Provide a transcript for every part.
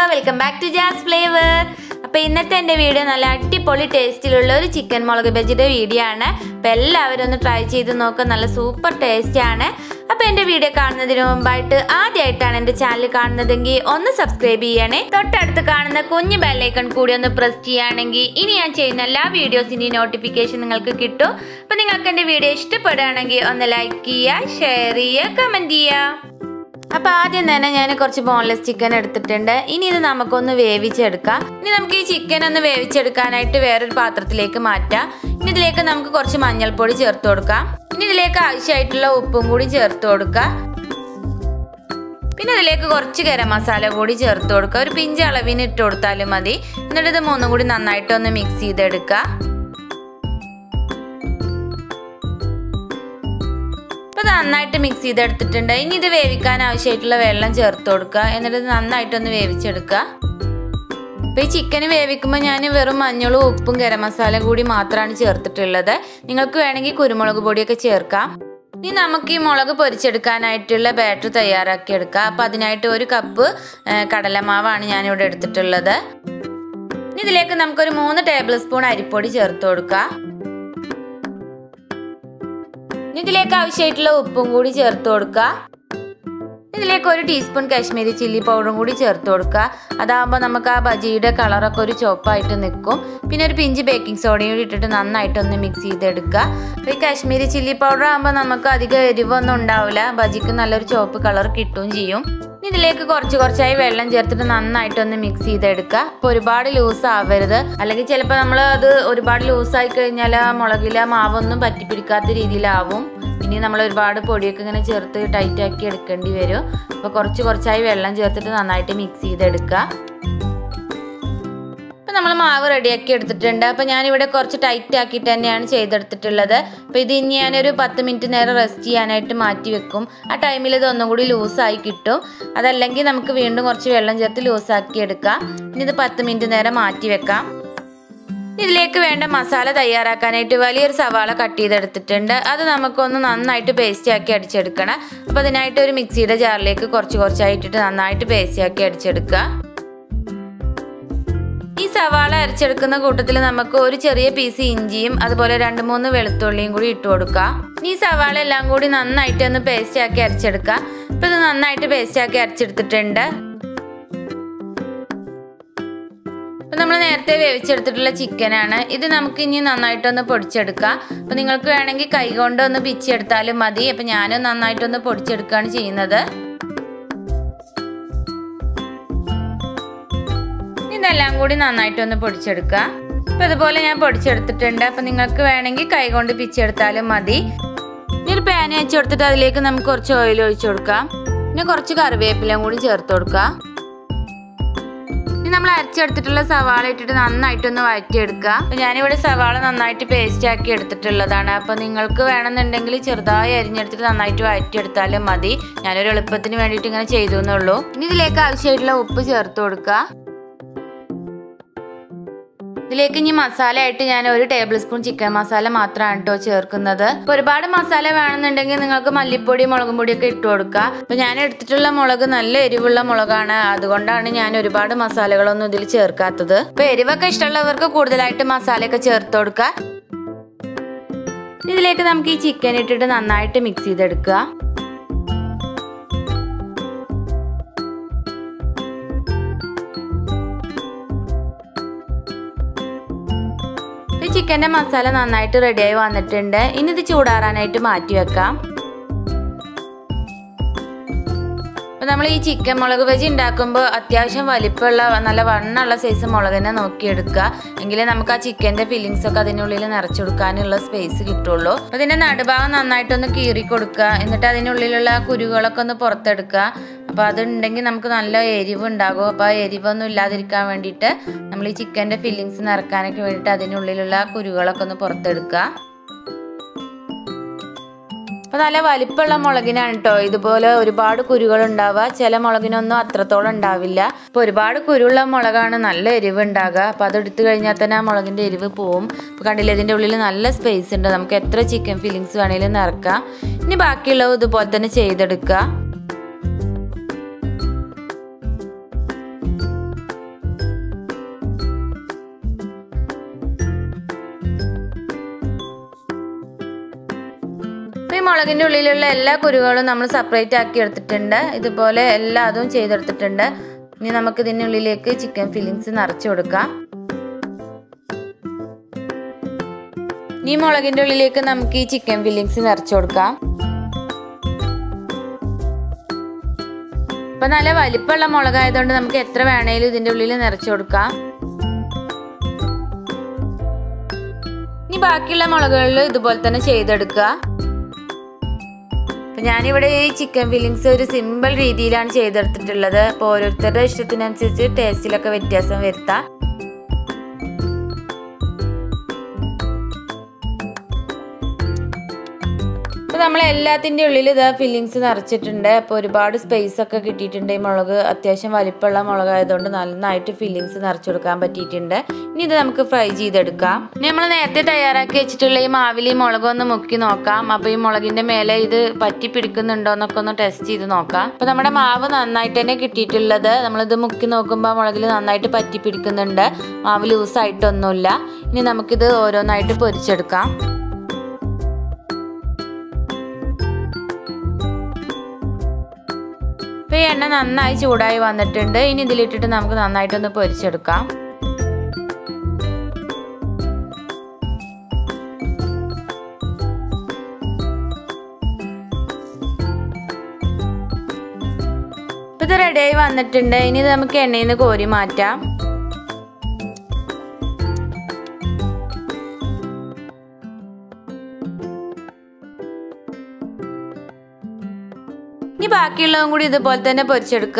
welcome back to Jas flavour അപ്പോൾ ഇന്നത്തെ എൻ്റെ വീഡിയോ നല്ല അടിപൊളി ടേസ്റ്റിലുള്ള ഒരു ചിക്കൻ മുളക് ബജിയുടെ വീഡിയോ ആണ് അപ്പോൾ എല്ലാവരും ഒന്ന് ട്രൈ ചെയ്ത് നോക്കുക നല്ല സൂപ്പർ ടേസ്റ്റ് ആണ് അപ്പോൾ എൻ്റെ വീഡിയോ കാണുന്നതിന് മുമ്പായിട്ട് ആദ്യമായിട്ടാണ് എൻ്റെ ചാനൽ കാണുന്നതെങ്കിൽ ഒന്ന് സബ്സ്ക്രൈബ് ചെയ്യണേ തൊട്ടടുത്ത് കാണുന്ന കുഞ്ഞു ബെല്ലൈക്കൺ കൂടി ഒന്ന് പ്രസ് ചെയ്യുകയാണെങ്കിൽ ഇനി ഞാൻ ചെയ്യുന്ന എല്ലാ വീഡിയോസിൻ്റെയും നോട്ടിഫിക്കേഷൻ നിങ്ങൾക്ക് കിട്ടും അപ്പോൾ നിങ്ങൾക്ക് എൻ്റെ വീഡിയോ ഇഷ്ടപ്പെടുകയാണെങ്കിൽ ഒന്ന് ലൈക്ക് ചെയ്യുക ഷെയർ ചെയ്യുക കമൻറ്റ് ചെയ്യുക അപ്പൊ ആദ്യം തന്നെ ഞാൻ കുറച്ച് ബോൺലെസ് ചിക്കൻ എടുത്തിട്ടുണ്ട് ഇനി ഇത് നമുക്കൊന്ന് വേവിച്ചെടുക്കാം ഇനി നമുക്ക് ഈ ചിക്കൻ ഒന്ന് വേവിച്ചെടുക്കാനായിട്ട് വേറൊരു പാത്രത്തിലേക്ക് മാറ്റാം ഇനി ഇതിലേക്ക് നമുക്ക് കുറച്ച് മഞ്ഞൾപ്പൊടി ചേർത്ത് കൊടുക്കാം ഇനി ഇതിലേക്ക് ആവശ്യമായിട്ടുള്ള ഉപ്പും കൂടി ചേർത്ത് കൊടുക്കാം പിന്നെ ഇതിലേക്ക് കുറച്ച് ഗരം മസാല കൂടി ചേർത്ത് കൊടുക്കുക ഒരു പിഞ്ച് അളവിന് ഇട്ട് കൊടുത്താലും മതി എന്നിട്ട് ഇത് മൂന്നും കൂടി നന്നായിട്ടൊന്ന് മിക്സ് ചെയ്തെടുക്കുക ഇപ്പൊ ഇത് നന്നായിട്ട് മിക്സ് ചെയ്തെടുത്തിട്ടുണ്ട് ഇനി ഇത് വേവിക്കാൻ ആവശ്യമായിട്ടുള്ള വെള്ളം ചേർത്ത് കൊടുക്കുക എന്നിട്ട് ഇത് നന്നായിട്ടൊന്ന് വേവിച്ചെടുക്കുക അപ്പൊ ഈ ചിക്കന് വേവിക്കുമ്പോൾ ഞാൻ വെറും മഞ്ഞളും ഉപ്പും ഗരം മസാല കൂടി മാത്രമാണ് ചേർത്തിട്ടുള്ളത് നിങ്ങൾക്ക് വേണമെങ്കിൽ കുരുമുളക് പൊടിയൊക്കെ ചേർക്കാം ഇനി നമുക്ക് ഈ മുളക് പൊരിച്ചെടുക്കാനായിട്ടുള്ള ബാറ്റർ തയ്യാറാക്കി എടുക്കാം അപ്പം അതിനായിട്ട് ഒരു കപ്പ് കടലമാവാണ് ഞാനിവിടെ എടുത്തിട്ടുള്ളത് ഇനി ഇതിലേക്ക് നമുക്കൊരു മൂന്ന് ടേബിൾ സ്പൂൺ അരിപ്പൊടി ചേർത്ത് കൊടുക്കാം ഇനി ഇതിലേക്ക് ആവശ്യമായിട്ടുള്ള ഉപ്പും കൂടി ചേർത്ത് കൊടുക്കുക ഇതിലേക്ക് ഒരു ടീസ്പൂൺ കാശ്മീരി ചില്ലി പൗഡറും കൂടി ചേർത്ത് കൊടുക്കുക അതാകുമ്പോൾ നമുക്ക് ആ ബജിയുടെ കളറൊക്കെ ഒരു ചോപ്പായിട്ട് നിൽക്കും പിന്നെ ഒരു പിഞ്ച് ബേക്കിംഗ് സോഡയും കൂടി ഇട്ടിട്ട് നന്നായിട്ടൊന്ന് മിക്സ് ചെയ്തെടുക്കുക അപ്പോൾ ഈ കാശ്മീരി ചില്ലി പൗഡർ ആകുമ്പോൾ നമുക്ക് അധികം എരിവൊന്നും ഉണ്ടാവില്ല ബജിക്ക് നല്ലൊരു ചോപ്പ് കളർ കിട്ടുകയും ചെയ്യും ഇനി ഇതിലേക്ക് കുറച്ച് കുറച്ചായി വെള്ളം ചേർത്തിട്ട് നന്നായിട്ടൊന്ന് മിക്സ് ചെയ്തെടുക്കുക അപ്പോൾ ഒരുപാട് ലൂസ് ആവരുത് അല്ലെങ്കിൽ ചിലപ്പോൾ നമ്മൾ അത് ഒരുപാട് ലൂസായി കഴിഞ്ഞാൽ ആ മുളകിലെ മാവൊന്നും പറ്റിപ്പിടിക്കാത്ത രീതിയിലാവും ഇനി നമ്മൾ ഒരുപാട് പൊടിയൊക്കെ ഇങ്ങനെ ചേർത്ത് ടൈറ്റ് ആക്കി എടുക്കേണ്ടി വരും അപ്പോൾ കുറച്ച് കുറച്ചായി വെള്ളം ചേർത്തിട്ട് നന്നായിട്ട് മിക്സ് ചെയ്തെടുക്കുക അപ്പോൾ നമ്മൾ മാവ് റെഡിയാക്കി എടുത്തിട്ടുണ്ട് അപ്പോൾ ഞാനിവിടെ കുറച്ച് ടൈറ്റ് ആക്കിയിട്ട് തന്നെയാണ് ചെയ്തെടുത്തിട്ടുള്ളത് അപ്പോൾ ഇത് ഇനി ഞാനൊരു പത്ത് മിനിറ്റ് നേരം റെസ്റ്റ് ചെയ്യാനായിട്ട് മാറ്റി വെക്കും ആ ടൈമിൽ ഇത് ഒന്നും കൂടി ലൂസായി കിട്ടും അതല്ലെങ്കിൽ നമുക്ക് വീണ്ടും കുറച്ച് വെള്ളം ചേർത്ത് ലൂസാക്കി എടുക്കാം ഇനി ഇത് പത്ത് മിനിറ്റ് നേരം മാറ്റി വെക്കാം ഇതിലേക്ക് വേണ്ട മസാല തയ്യാറാക്കാനായിട്ട് വലിയൊരു സവാള കട്ട് ചെയ്തെടുത്തിട്ടുണ്ട് അത് നമുക്കൊന്ന് നന്നായിട്ട് പേസ്റ്റ് ആക്കി അടിച്ചെടുക്കണം അപ്പോൾ അതിനായിട്ട് ഒരു മിക്സിയുടെ ജാറിലേക്ക് കുറച്ച് കുറച്ചായിട്ടിട്ട് നന്നായിട്ട് പേസ്റ്റ് ആക്കി അടിച്ചെടുക്കുക ഈ സവാള അരച്ചെടുക്കുന്ന കൂട്ടത്തിൽ നമുക്ക് ഒരു ചെറിയ പീസ് ഇഞ്ചിയും അതുപോലെ രണ്ട് മൂന്ന് വെളുത്തുള്ളിയും കൂടി ഇട്ട് കൊടുക്കാം ഈ സവാള എല്ലാം കൂടി നന്നായിട്ട് ഒന്ന് പേസ്റ്റ് ആക്കി അരച്ചെടുക്കുക ഇപ്പൊ ഇത് നന്നായിട്ട് പേസ്റ്റ് ആക്കി അരച്ചെടുത്തിട്ടുണ്ട് അപ്പം നമ്മൾ നേരത്തെ വേവിച്ചെടുത്തിട്ടുള്ള ചിക്കനാണ് ഇത് നമുക്ക് ഇനി നന്നായിട്ടൊന്ന് പൊടിച്ചെടുക്കാം അപ്പം നിങ്ങൾക്ക് വേണമെങ്കിൽ കൈ കൊണ്ട് ഒന്ന് പിച്ചെടുത്താലും മതി അപ്പം ഞാനും നന്നായിട്ടൊന്ന് പൊടിച്ചെടുക്കുകയാണ് ചെയ്യുന്നത് ഇതെല്ലാം കൂടി നന്നായിട്ടൊന്ന് പൊടിച്ചെടുക്കുക അപ്പം ഇതുപോലെ ഞാൻ പൊടിച്ചെടുത്തിട്ടുണ്ട് അപ്പം നിങ്ങൾക്ക് വേണമെങ്കിൽ കൈ കൊണ്ട് പിച്ചെടുത്താലും മതി ഇനി ഒരു പാൻ വെച്ച് കൊടുത്തിട്ട് അതിലേക്ക് നമുക്ക് കുറച്ച് ഓയിൽ ഒഴിച്ചു കൊടുക്കാം പിന്നെ കുറച്ച് കറിവേപ്പിലയും കൂടി ചേർത്ത് കൊടുക്കാം ഇനി നമ്മൾ അരച്ചെടുത്തിട്ടുള്ള സവാള ഇട്ടിട്ട് നന്നായിട്ടൊന്ന് വഴറ്റിയെടുക്കുക അപ്പം ഞാനിവിടെ സവാള നന്നായിട്ട് പേസ്റ്റ് ആക്കി എടുത്തിട്ടുള്ളതാണ് അപ്പം നിങ്ങൾക്ക് വേണമെന്നുണ്ടെങ്കിൽ ചെറുതായി അരിഞ്ഞെടുത്തിട്ട് നന്നായിട്ട് വഴറ്റിയെടുത്താലും മതി ഞാനൊരു എളുപ്പത്തിന് വേണ്ടിയിട്ട് ഇങ്ങനെ ചെയ്തു എന്നുള്ളൂ ഇനി ഇതിലേക്ക് ആവശ്യമായിട്ടുള്ള ഉപ്പ് ചേർത്ത് കൊടുക്കുക ഇതിലേക്ക് ഇനി മസാല ആയിട്ട് ഞാൻ ഒരു ടേബിൾ സ്പൂൺ ചിക്കൻ മസാല മാത്രമാണ് കേട്ടോ ചേർക്കുന്നത് അപ്പൊ ഒരുപാട് മസാല വേണമെന്നുണ്ടെങ്കിൽ നിങ്ങൾക്ക് മല്ലിപ്പൊടി മുളകും പൊടിയൊക്കെ ഇട്ട് കൊടുക്കുക അപ്പൊ ഞാൻ എടുത്തിട്ടുള്ള മുളക് നല്ല എരിവുള്ള മുളകാണ് അതുകൊണ്ടാണ് ഞാൻ ഒരുപാട് മസാലകളൊന്നും ഇതിൽ ചേർക്കാത്തത് അപ്പൊ എരിവൊക്കെ ഇഷ്ടമുള്ളവർക്ക് കൂടുതലായിട്ട് മസാലയൊക്കെ ചേർത്ത് കൊടുക്കുക ഇതിലേക്ക് നമുക്ക് ഈ ചിക്കൻ ഇട്ടിട്ട് നന്നായിട്ട് മിക്സ് ചെയ്തെടുക്കുക ഈ ചിക്കൻ്റെ മസാല നന്നായിട്ട് റെഡിയായി വന്നിട്ടുണ്ട് ഇനി ഇത് ചൂടാറാനായിട്ട് മാറ്റി വെക്കാം അപ്പം നമ്മൾ ഈ ചിക്കൻ മുളക് വെജ് ഉണ്ടാക്കുമ്പോൾ അത്യാവശ്യം വലിപ്പമുള്ള നല്ല വണ്ണമുള്ള സൈസ് മുളക് തന്നെ നോക്കിയെടുക്കുക എങ്കിലേ നമുക്ക് ആ ചിക്കൻ്റെ ഫില്ലിങ്സ് ഒക്കെ അതിനുള്ളിൽ നിറച്ചെടുക്കാനുള്ള സ്പേസ് കിട്ടുള്ളൂ അപ്പം അതിൻ്റെ നടുഭാഗം നന്നായിട്ടൊന്ന് കീറി കൊടുക്കുക എന്നിട്ട് അതിനുള്ളിലുള്ള ആ കുരുകളൊക്കെ ഒന്ന് പുറത്തെടുക്കുക അപ്പോൾ അതുണ്ടെങ്കിൽ നമുക്ക് നല്ല എരിവ് ഉണ്ടാകും അപ്പോൾ ആ എരിവൊന്നും ഇല്ലാതിരിക്കാൻ വേണ്ടിയിട്ട് നമ്മൾ ഈ ചിക്കൻ്റെ ഫില്ലിങ്സ് നിറക്കാനൊക്കെ വേണ്ടിയിട്ട് അതിനുള്ളിലുള്ള കുരുകളൊക്കെ ഒന്ന് പുറത്തെടുക്കുക അപ്പോൾ നല്ല വലിപ്പമുള്ള മുളകിനാണ് കേട്ടോ ഇതുപോലെ ഒരുപാട് കുരുകൾ ഉണ്ടാവുക ചില മുളകിനൊന്നും അത്രത്തോളം ഉണ്ടാവില്ല അപ്പോൾ ഒരുപാട് കുരുള്ള മുളകാണ് നല്ല എരിവ് ഉണ്ടാകുക അപ്പോൾ അത് എടുത്തു കഴിഞ്ഞാൽ തന്നെ ആ മുളകിൻ്റെ എരിവ് പോവും അപ്പോൾ കണ്ടില്ലേ ഇതിൻ്റെ ഉള്ളിൽ നല്ല സ്പേസ് ഉണ്ട് നമുക്ക് എത്ര ചിക്കൻ ഫില്ലിങ്സ് വേണമെങ്കിലും നിറക്കാം ഇനി ബാക്കിയുള്ളത് ഇതുപോലെ തന്നെ ചെയ്തെടുക്കുക അപ്പോൾ ഈ മുളകിൻ്റെ ഉള്ളിലുള്ള എല്ലാ കുരുകളും നമ്മൾ സെപ്പറേറ്റ് ആക്കി എടുത്തിട്ടുണ്ട് ഇതുപോലെ എല്ലാ അതും ചെയ്തെടുത്തിട്ടുണ്ട് ഇനി നമുക്ക് ഇതിനുള്ളിലേക്ക് ചിക്കൻ ഫില്ലിങ്സ് നിറച്ചു കൊടുക്കാം ഇനി മുളകിൻ്റെ ഉള്ളിലേക്ക് നമുക്ക് ഈ ചിക്കൻ ഫില്ലിങ്സ് നിറച്ചു കൊടുക്കാം ഇപ്പൊ നല്ല വലിപ്പമുള്ള മുളകായതുകൊണ്ട് നമുക്ക് എത്ര വേണേലും ഇതിന്റെ ഉള്ളിൽ നിറച്ചു കൊടുക്കാം ഇനി ബാക്കിയുള്ള മുളകുകളിൽ ഇതുപോലെ തന്നെ ചെയ്തെടുക്കുക അപ്പൊ ഞാനിവിടെ ഈ ചിക്കൻ ഫില്ലിങ്സ് ഒരു സിമ്പിൾ രീതിയിലാണ് ചെയ്തെടുത്തിട്ടുള്ളത് അപ്പോൾ ഓരോരുത്തരുടെ ഇഷ്ടത്തിനനുസരിച്ച് ടേസ്റ്റിലൊക്കെ വ്യത്യാസം വരുത്താം അപ്പോൾ നമ്മൾ എല്ലാത്തിൻ്റെ ഉള്ളിൽ ഇതാ ഫില്ലിങ്സ് നിറച്ചിട്ടുണ്ട് അപ്പോൾ ഒരുപാട് സ്പേസ് ഒക്കെ കിട്ടിയിട്ടുണ്ട് ഈ മുളക് അത്യാവശ്യം വലിപ്പമുള്ള മുളകായതുകൊണ്ട് നന്നായിട്ട് ഫില്ലിങ്സ് നിറച്ചു കൊടുക്കാൻ പറ്റിയിട്ടുണ്ട് ഇനി ഇത് നമുക്ക് ഫ്രൈ ചെയ്തെടുക്കാം ഇനി നമ്മൾ നേരത്തെ തയ്യാറാക്കി വെച്ചിട്ടുള്ള ഈ മാവിൽ ഈ മുളക് ഒന്ന് മുക്കി നോക്കാം അപ്പോൾ ഈ മുളകിൻ്റെ മേലെ ഇത് പറ്റി പിടിക്കുന്നുണ്ടോ എന്നൊക്കെ ഒന്ന് ടെസ്റ്റ് ചെയ്ത് നോക്കാം അപ്പോൾ നമ്മുടെ മാവ് നന്നായിട്ട് തന്നെ കിട്ടിയിട്ടുള്ളത് നമ്മളിത് മുക്കി നോക്കുമ്പോൾ മുളകിൽ നന്നായിട്ട് പറ്റി പിടിക്കുന്നുണ്ട് മാവ് ലൂസായിട്ടൊന്നുമില്ല ഇനി നമുക്കിത് ഓരോന്നായിട്ട് പൊരിച്ചെടുക്കാം ഇപ്പോൾ ഈ എണ്ണ നന്നായി ചൂടായി വന്നിട്ടുണ്ട് ഇനി ഇതിലിട്ടിട്ട് നമുക്ക് നന്നായിട്ടൊന്ന് പൊരിച്ചെടുക്കാം ഇപ്പം ഇത് റെഡിയായി വന്നിട്ടുണ്ട് ഇനി ഇത് നമുക്ക് എണ്ണയിൽ നിന്ന് കോരി മാറ്റാം ഇനി ബാക്കിയുള്ളതും കൂടി ഇതുപോലെ തന്നെ പൊരിച്ചെടുക്കുക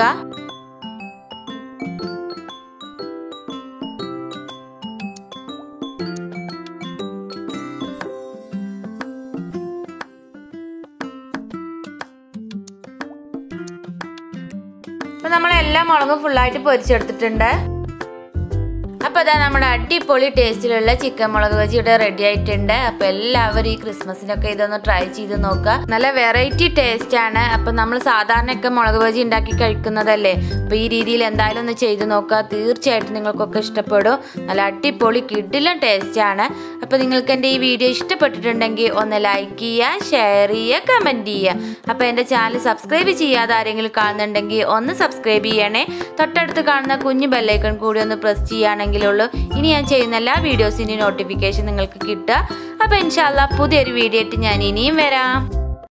അപ്പൊ നമ്മൾ എല്ലാ മുളകും ഫുള്ളായിട്ട് പൊരിച്ചെടുത്തിട്ടുണ്ട് അപ്പോൾ അതാ നമ്മുടെ അടിപൊളി ടേസ്റ്റിലുള്ള ചിക്കൻ മുളക് ബജി ഇവിടെ റെഡി ആയിട്ടുണ്ട് അപ്പോൾ എല്ലാവരും ഈ ക്രിസ്മസിനൊക്കെ ഇതൊന്ന് ട്രൈ ചെയ്ത് നോക്കുക നല്ല വെറൈറ്റി ടേസ്റ്റ് ആണ് അപ്പോൾ നമ്മൾ സാധാരണയൊക്കെ മുളക് ബജി ഉണ്ടാക്കി കഴിക്കുന്നതല്ലേ അപ്പോൾ ഈ രീതിയിൽ എന്തായാലും ഒന്ന് ചെയ്ത് നോക്കുക തീർച്ചയായിട്ടും നിങ്ങൾക്കൊക്കെ ഇഷ്ടപ്പെടും നല്ല അടിപൊളി കിഡിലും ടേസ്റ്റ് ആണ് അപ്പോൾ നിങ്ങൾക്ക് എൻ്റെ ഈ വീഡിയോ ഇഷ്ടപ്പെട്ടിട്ടുണ്ടെങ്കിൽ ഒന്ന് ലൈക്ക് ചെയ്യുക ഷെയർ ചെയ്യുക കമൻറ്റ് ചെയ്യുക അപ്പോൾ എൻ്റെ ചാനൽ സബ്സ്ക്രൈബ് ചെയ്യാതെ ആരെങ്കിലും കാണുന്നുണ്ടെങ്കിൽ ഒന്ന് സബ്സ്ക്രൈബ് ചെയ്യണേ തൊട്ടടുത്ത് കാണുന്ന കുഞ്ഞു ബെല്ലൈക്കൺ കൂടി ഒന്ന് പ്രസ് ചെയ്യുകയാണെങ്കിൽ ഉള്ളൂ ഇനി ഞാൻ ചെയ്യുന്ന എല്ലാ വീഡിയോസിൻ്റെയും നോട്ടിഫിക്കേഷൻ നിങ്ങൾക്ക് കിട്ടുക അപ്പോൾ ഇൻഷാല്ല പുതിയൊരു വീഡിയോ ആയിട്ട് ഞാൻ ഇനിയും വരാം